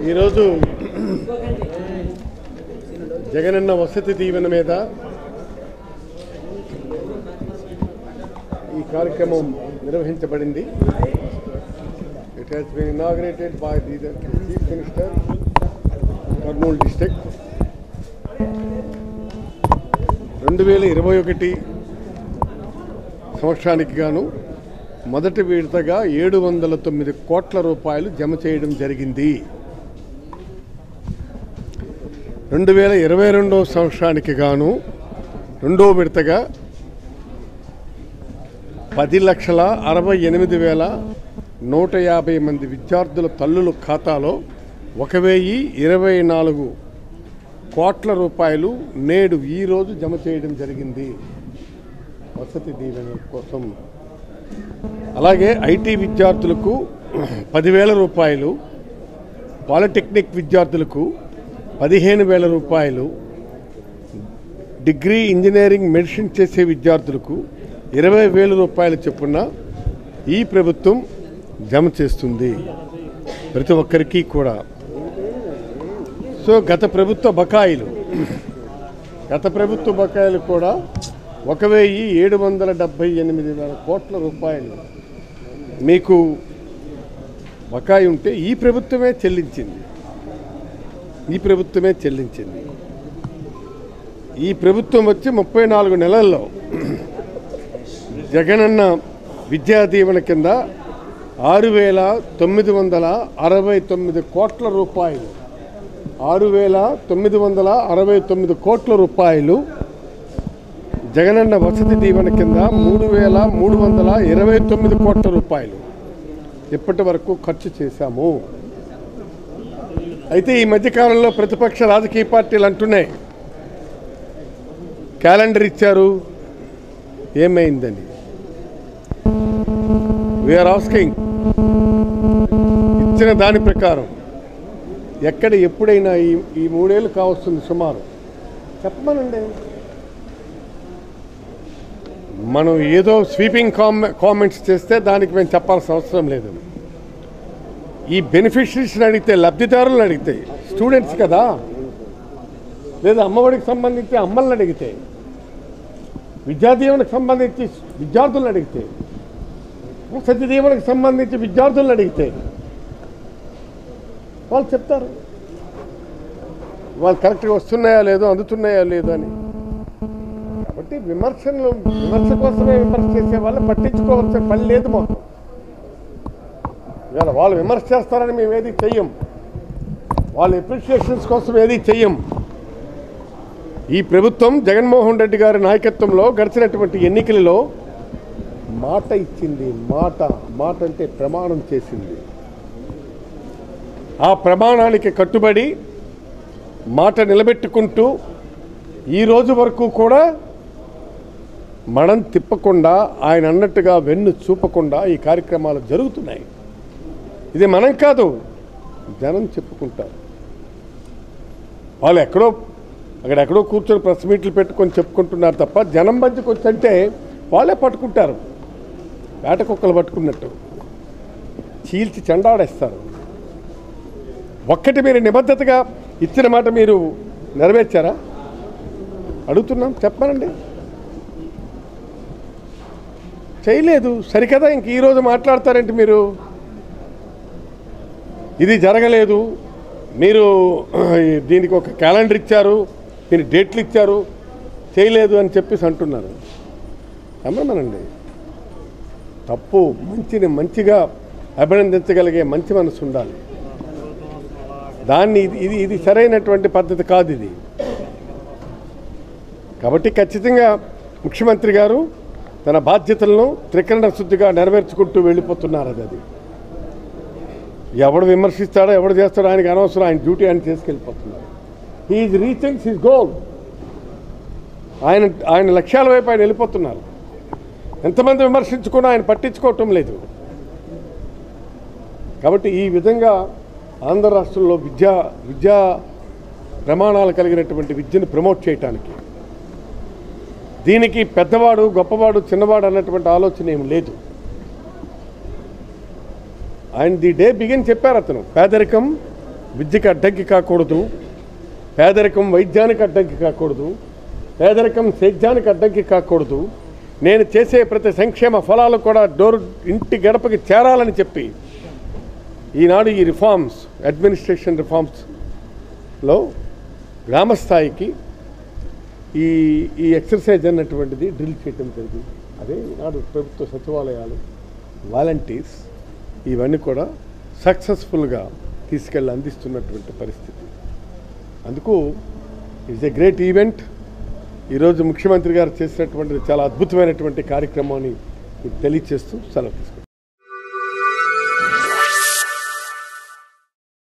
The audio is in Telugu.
ఈరోజు జగనన్న వసతి దీవెన మీద ఈ కార్యక్రమం నిర్వహించబడింది it has been inaugurated by the chief minister Kurnool district రెండు వేల ఇరవై ఒకటి సంవత్సరానికి గాను మొదటి విడతగా ఏడు వందల తొమ్మిది కోట్ల రూపాయలు జమ చేయడం జరిగింది రెండు వేల ఇరవై రెండవ సంవత్సరానికి గాను రెండో విడతగా పది లక్షల అరవై ఎనిమిది వేల నూట యాభై మంది విద్యార్థుల తల్లుల ఖాతాలో ఒక వెయ్యి ఇరవై నాలుగు కోట్ల రూపాయలు నేడు ఈరోజు జమ చేయడం జరిగింది వసతి దీవెన కోసం అలాగే ఐటీ విద్యార్థులకు పదివేల రూపాయలు పాలిటెక్నిక్ విద్యార్థులకు పదిహేను వేల రూపాయలు డిగ్రీ ఇంజనీరింగ్ మెడిసిన్ చేసే విద్యార్థులకు ఇరవై వేల రూపాయల చొప్పున ఈ ప్రభుత్వం జమ చేస్తుంది ప్రతి ఒక్కరికి కూడా సో గత ప్రభుత్వ బకాయిలు గత ప్రభుత్వ బకాయిలు కూడా ఒక వెయ్యి ఏడు వందల డెబ్బై ఎనిమిది వేల కోట్ల రూపాయలు మీకు బకాయి ఉంటే ఈ ప్రభుత్వమే చెల్లించింది ఈ ప్రభుత్వమే చెల్లించింది ఈ ప్రభుత్వం వచ్చి ముప్పై నాలుగు నెలల్లో జగనన్న విద్యా దీవెన కింద ఆరు వేల తొమ్మిది వందల అరవై తొమ్మిది కోట్ల రూపాయలు ఆరు వేల తొమ్మిది వందల అరవై తొమ్మిది కోట్ల రూపాయలు జగనన్న వసతి దీవెన కింద మూడు వేల మూడు వందల ఇరవై తొమ్మిది కోట్ల రూపాయలు ఇప్పటి వరకు ఖర్చు చేశాము అయితే ఈ మధ్యకాలంలో ప్రతిపక్ష రాజకీయ పార్టీలు అంటున్నాయి క్యాలెండర్ ఇచ్చారు ఏమైందని వీఆర్ ఆస్కింగ్ ఇచ్చిన దాని ప్రకారం ఎక్కడ ఎప్పుడైనా ఈ ఈ మూడేళ్ళు కావస్తుంది సుమారు చెప్పమనండి మనం ఏదో స్వీపింగ్ కామె కామెంట్స్ చేస్తే దానికి మేము చెప్పాల్సిన అవసరం లేదు ఈ బెనిఫిషరీస్ని అడిగితే లబ్ధిదారులను అడిగితే స్టూడెంట్స్ కదా లేదా అమ్మఒడికి సంబంధించి అమ్మల్ని అడిగితే విద్యాదీవనకు సంబంధించి విద్యార్థులను అడిగితే సత్యదీవనకు సంబంధించి విద్యార్థులను అడిగితే వాళ్ళు చెప్తారు వాళ్ళు కరెక్ట్గా వస్తున్నాయా లేదో అందుతున్నాయా లేదో అని కాబట్టి విమర్శలు విమర్శ కోసమే విమర్శ చేసే వాళ్ళు పట్టించుకోవాల్సిన పని లేదు మాకు ఇవాళ వాళ్ళు విమర్శ చేస్తారని మేము ఏది చెయ్యం వాళ్ళ ఎప్రిషియేషన్స్ కోసం ఏది చెయ్యం ఈ ప్రభుత్వం జగన్మోహన్ రెడ్డి గారి నాయకత్వంలో గడిచినటువంటి ఎన్నికలలో మాట ఇచ్చింది మాట మాట అంటే ప్రమాణం చేసింది ఆ ప్రమాణానికి కట్టుబడి మాట నిలబెట్టుకుంటూ ఈ రోజు వరకు కూడా మనం తిప్పకుండా ఆయన అన్నట్టుగా వెన్ను చూపకుండా ఈ కార్యక్రమాలు జరుగుతున్నాయి ఇది మనం కాదు జనం చెప్పుకుంటారు వాళ్ళు ఎక్కడో అక్కడ ఎక్కడో కూర్చొని ప్రెస్ మీట్లు పెట్టుకొని చెప్పుకుంటున్నారు తప్ప జనం మధ్యకు వచ్చంటే వాళ్ళే పట్టుకుంటారు వేట కుక్కలు పట్టుకున్నట్టు చీల్చి చెండాడేస్తారు ఒక్కటి మీరు నిబద్ధతగా ఇచ్చిన మాట మీరు నెరవేర్చారా అడుగుతున్నాం చెప్పనండి చేయలేదు సరికదా ఇంక ఈరోజు మాట్లాడతారేంటి మీరు ఇది జరగలేదు మీరు దీనికి ఒక క్యాలెండర్ ఇచ్చారు దీనికి డేట్లు ఇచ్చారు చేయలేదు అని చెప్పేసి అంటున్నారు అమ్మమనండి తప్పు మంచిని మంచిగా అభినందించగలిగే మంచి మనసు ఉండాలి దాన్ని ఇది ఇది ఇది సరైనటువంటి పద్ధతి కాదు ఇది కాబట్టి ఖచ్చితంగా ముఖ్యమంత్రి గారు తన బాధ్యతలను త్రికరణ శుద్ధిగా నెరవేర్చుకుంటూ వెళ్ళిపోతున్నారు అది అది ఎవడు విమర్శిస్తాడో ఎవడు చేస్తాడో ఆయనకి అనవసరం ఆయన డ్యూటీ ఆయన చేసుకెళ్ళిపోతున్నారు హీఈ్ రీచింగ్ హిస్ గోల్ ఆయన ఆయన లక్ష్యాల వైపు ఆయన వెళ్ళిపోతున్నారు ఎంతమంది విమర్శించుకున్నా ఆయన పట్టించుకోవటం లేదు కాబట్టి ఈ విధంగా ఆంధ్ర రాష్ట్రంలో విద్యా విద్యా ప్రమాణాలు కలిగినటువంటి విద్యను ప్రమోట్ చేయటానికి దీనికి పెద్దవాడు గొప్పవాడు చిన్నవాడు అన్నటువంటి ఆలోచన ఏం లేదు ఆయన ది డే బిగిన్ చెప్పారు అతను పేదరికం విద్యకి అడ్డంకి కాకూడదు పేదరికం వైద్యానికి అడ్డంకి కాకూడదు పేదరికం సేద్యానికి అడ్డంకి కాకూడదు నేను చేసే ప్రతి సంక్షేమ ఫలాలు కూడా డోర్ ఇంటి గడపకి చేరాలని చెప్పి ఈనాడు ఈ రిఫార్మ్స్ అడ్మినిస్ట్రేషన్ రిఫార్మ్స్లో గ్రామ స్థాయికి ఈ ఈ ఎక్సర్సైజ్ అన్నటువంటిది డ్రిల్ చేయటం జరిగింది అదే ఈనాడు ప్రభుత్వ సచివాలయాలు వాలంటీర్స్ ఇవన్నీ కూడా సక్సెస్ఫుల్గా తీసుకెళ్ళి అందిస్తున్నటువంటి పరిస్థితి అందుకు ఇట్స్ ఎ గ్రేట్ ఈవెంట్ ఈరోజు ముఖ్యమంత్రి గారు చేసినటువంటిది చాలా అద్భుతమైనటువంటి కార్యక్రమాన్ని మీకు తెలియచేస్తూ సెలవు తీసుకుంటాను